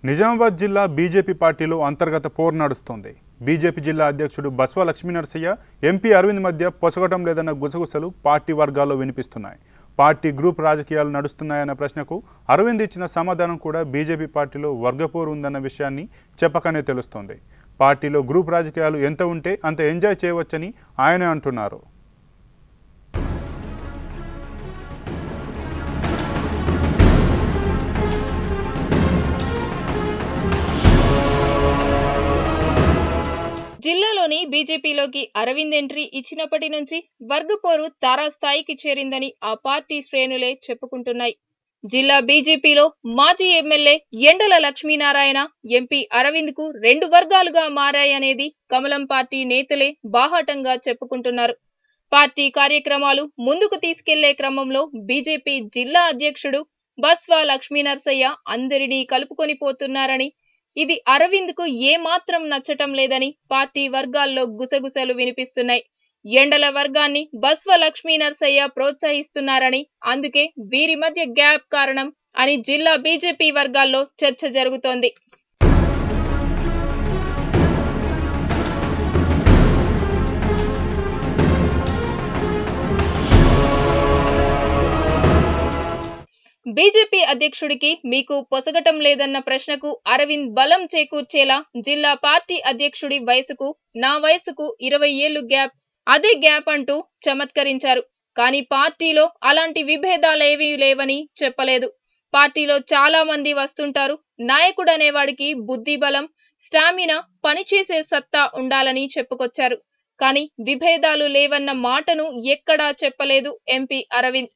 నిజామాబాద్ జిల్లా బీజేపీ పార్టీలో అంతర్గత పోరు నడుస్తోంది బీజేపీ జిల్లా అధ్యక్షుడు బస్వ లక్ష్మీనరసయ్య ఎంపీ అరవింద్ మధ్య పొసగటం లేదన్న గుసగుసలు పార్టీ వర్గాల్లో వినిపిస్తున్నాయి పార్టీ గ్రూప్ రాజకీయాలు నడుస్తున్నాయన్న ప్రశ్నకు అరవింద్ ఇచ్చిన సమాధానం కూడా బీజేపీ పార్టీలో వర్గపోరు ఉందన్న విషయాన్ని చెప్పకనే తెలుస్తోంది పార్టీలో గ్రూప్ రాజకీయాలు ఎంత ఉంటే అంత ఎంజాయ్ చేయవచ్చని ఆయనే అంటున్నారు జిల్లాలోని బీజేపీలోకి అరవింద్ ఎంట్రీ ఇచ్చినప్పటి నుంచి వర్గపోరు తారాస్థాయికి చేరిందని ఆ పార్టీ శ్రేణులే చెప్పుకుంటున్నాయి జిల్లా బీజేపీలో మాజీ ఎమ్మెల్యే ఎండల లక్ష్మీనారాయణ ఎంపీ అరవింద్ కు రెండు వర్గాలుగా మారాయనేది కమలం పార్టీ నేతలే బాహాటంగా చెప్పుకుంటున్నారు పార్టీ కార్యక్రమాలు ముందుకు తీసుకెళ్లే క్రమంలో బీజేపీ జిల్లా అధ్యక్షుడు బస్వా లక్ష్మీనరసయ్య అందరినీ కలుపుకొని పోతున్నారని ఇది అరవింద్ కు ఏమాత్రం నచ్చటం లేదని పార్టీ వర్గాల్లో గుసగుసలు వినిపిస్తున్నాయి ఎండల వర్గాన్ని బస్వ లక్ష్మీ నరసయ్య ప్రోత్సహిస్తున్నారని అందుకే వీరి మధ్య గ్యాప్ కారణం అని జిల్లా బీజేపీ వర్గాల్లో చర్చ జరుగుతోంది బీజేపీ అధ్యక్షుడికి మీకు పొసగటం లేదన్న ప్రశ్నకు అరవింద్ బలం చేకూర్చేలా జిల్లా పార్టీ అధ్యక్షుడి వయసుకు నా వయసుకు ఇరవై ఏళ్లు గ్యాప్ అదే గ్యాప్ అంటూ చమత్కరించారు కానీ పార్టీలో అలాంటి విభేదాలేవీ లేవని చెప్పలేదు పార్టీలో చాలా మంది వస్తుంటారు నాయకుడు అనేవాడికి బుద్ధి బలం స్టామినా పనిచేసే సత్తా ఉండాలని చెప్పుకొచ్చారు కానీ విభేదాలు లేవన్న మాటను ఎక్కడా చెప్పలేదు MP Arvind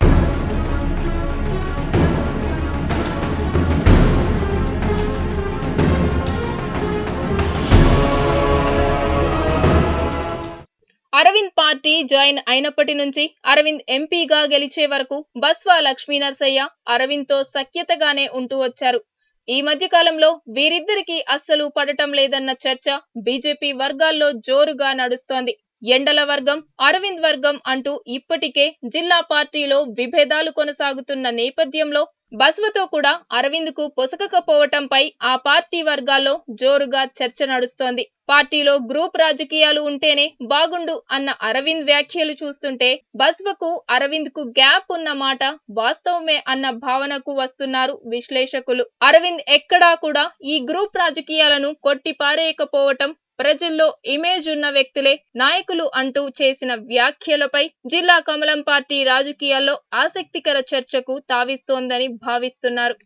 Arvind party join అయినప్పటి నుంచి అరవింద్ ఎంపీగా గెలిచే వరకు బస్వా లక్ష్మీనరసయ్య అరవింద్ తో సఖ్యతగానే ఉంటూ వచ్చారు ఈ మధ్య కాలంలో వీరిద్దరికి అస్సలు పడటం లేదన్న చర్చ బీజేపీ వర్గాల్లో జోరుగా నడుస్తోంది ఎండల వర్గం అరవింద్ వర్గం అంటూ ఇప్పటికే జిల్లా పార్టీలో విభేదాలు కొనసాగుతున్న నేపథ్యంలో బస్వతో కూడా అరవింద్ కు పొసగకపోవటంపై ఆ పార్టీ వర్గాల్లో జోరుగా చర్చ నడుస్తోంది పార్టీలో గ్రూప్ రాజకీయాలు ఉంటేనే బాగుండు అన్న అరవింద్ వ్యాఖ్యలు చూస్తుంటే బస్వకు అరవింద్ కు గ్యాప్ ఉన్న మాట వాస్తవమే అన్న భావనకు వస్తున్నారు విశ్లేషకులు అరవింద్ ఎక్కడా కూడా ఈ గ్రూప్ రాజకీయాలను కొట్టి పారేయకపోవటం ప్రజల్లో ఇమేజ్ ఉన్న వ్యక్తులే నాయకులు అంటూ చేసిన వ్యాఖ్యలపై జిల్లా కమలం పార్టీ రాజకీయాల్లో ఆసక్తికర చర్చకు తావిస్తోందని భావిస్తున్నారు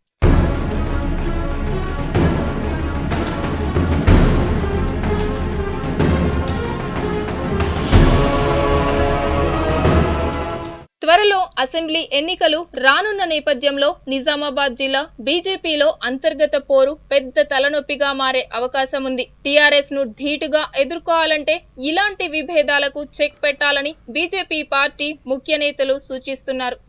త్వరలో అసెంబ్లీ ఎన్నికలు రానున్న నేపథ్యంలో నిజామాబాద్ జిల్లా బీజేపీలో అంతర్గత పోరు పెద్ద తలనొప్పిగా మారే అవకాశం ఉంది టీఆర్ఎస్ ను ధీటుగా ఎదుర్కోవాలంటే ఇలాంటి విభేదాలకు చెక్ పెట్టాలని బీజేపీ పార్టీ ముఖ్య నేతలు సూచిస్తున్నారు